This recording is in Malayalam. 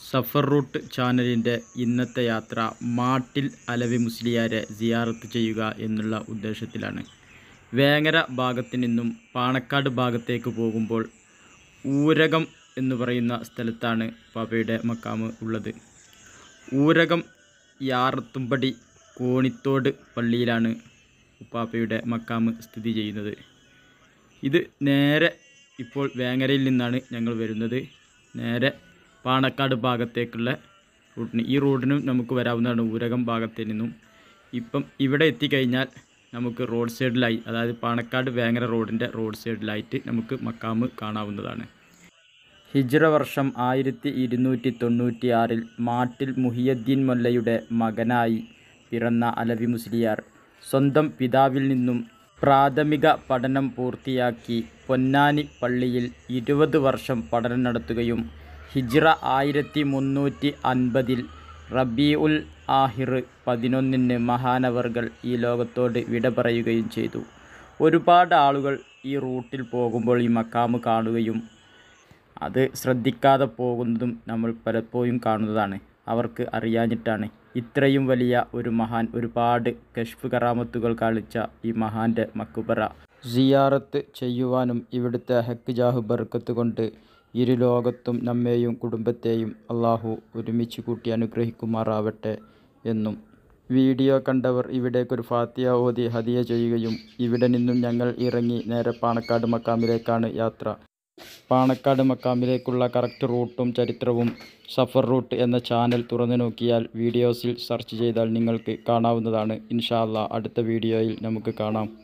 സഫർ റൂട്ട് ചാനലിൻ്റെ ഇന്നത്തെ യാത്ര മാട്ടിൽ അലവി മുസ്ലിയാരെ സിയാറത്ത് ചെയ്യുക എന്നുള്ള ഉദ്ദേശത്തിലാണ് വേങ്ങര ഭാഗത്ത് നിന്നും പാണക്കാട് ഭാഗത്തേക്ക് പോകുമ്പോൾ ഊരകം എന്ന് പറയുന്ന സ്ഥലത്താണ് പാപ്പയുടെ മക്കാമ് ഉള്ളത് ഊരകം യാറത്തുംപടി കോണിത്തോട് പള്ളിയിലാണ് ഉപ്പാപ്പയുടെ മക്കാമ് സ്ഥിതി ചെയ്യുന്നത് ഇത് നേരെ ഇപ്പോൾ വേങ്ങരയിൽ നിന്നാണ് ഞങ്ങൾ വരുന്നത് നേരെ പാണക്കാട് ഭാഗത്തേക്കുള്ള റൂട്ടിന് ഈ റോഡിനും നമുക്ക് വരാവുന്നതാണ് ഊരകം ഭാഗത്ത് നിന്നും ഇപ്പം ഇവിടെ എത്തിക്കഴിഞ്ഞാൽ നമുക്ക് റോഡ് സൈഡിലായി അതായത് പാണക്കാട് വേങ്ങര റോഡിൻ്റെ റോഡ് സൈഡിലായിട്ട് നമുക്ക് മക്കാമ് കാണാവുന്നതാണ് ഹിജ്റ വർഷം ആയിരത്തി ഇരുന്നൂറ്റി തൊണ്ണൂറ്റി ആറിൽ മാട്ടിൽ മുഹിയദ്ദീൻ മൊല്ലയുടെ മകനായി പിറന്ന അലവി മുസ്ലിയാർ സ്വന്തം പിതാവിൽ നിന്നും പ്രാഥമിക പഠനം പൂർത്തിയാക്കി പൊന്നാനി പള്ളിയിൽ ഇരുപത് വർഷം പഠനം നടത്തുകയും ഹിജ്റ ആയിരത്തി മുന്നൂറ്റി അൻപതിൽ റബീഉൽ ആഹിർ പതിനൊന്നിന് മഹാനവർകൾ ഈ ലോകത്തോട് വിട പറയുകയും ചെയ്തു ഒരുപാട് ആളുകൾ ഈ റൂട്ടിൽ പോകുമ്പോൾ ഈ മക്കാമ് കാണുകയും അത് ശ്രദ്ധിക്കാതെ പോകുന്നതും നമ്മൾ പലപ്പോഴും കാണുന്നതാണ് അവർക്ക് അറിയാഞ്ഞിട്ടാണ് ഇത്രയും വലിയ ഒരു മഹാൻ ഒരുപാട് കഷ്ഫ് കറാമത്തുകൾ കാണിച്ച ഈ മഹാൻ്റെ മക്കുബറ സിയാറത്ത് ചെയ്യുവാനും ഇവിടുത്തെ ഹക്ക് ജാഹു ബർക്കത്ത് കൊണ്ട് ഇരു ലോകത്തും നമ്മെയും കുടുംബത്തെയും അള്ളാഹു ഒരുമിച്ച് കൂട്ടി അനുഗ്രഹിക്കുമാറാവട്ടെ എന്നും വീഡിയോ കണ്ടവർ ഇവിടേക്കൊരു ഫാത്തിയ ഓതി ഹദിയ ചെയ്യുകയും ഇവിടെ നിന്നും ഞങ്ങൾ ഇറങ്ങി നേരെ പാണക്കാട് മക്കാമിലേക്കാണ് യാത്ര പാണക്കാട് മക്കാമിലേക്കുള്ള കറക്റ്റ് റൂട്ടും ചരിത്രവും സഫർ റൂട്ട് എന്ന ചാനൽ തുറന്നു നോക്കിയാൽ വീഡിയോസിൽ സെർച്ച് ചെയ്താൽ നിങ്ങൾക്ക് കാണാവുന്നതാണ് ഇൻഷാ അല്ലാ അടുത്ത വീഡിയോയിൽ നമുക്ക് കാണാം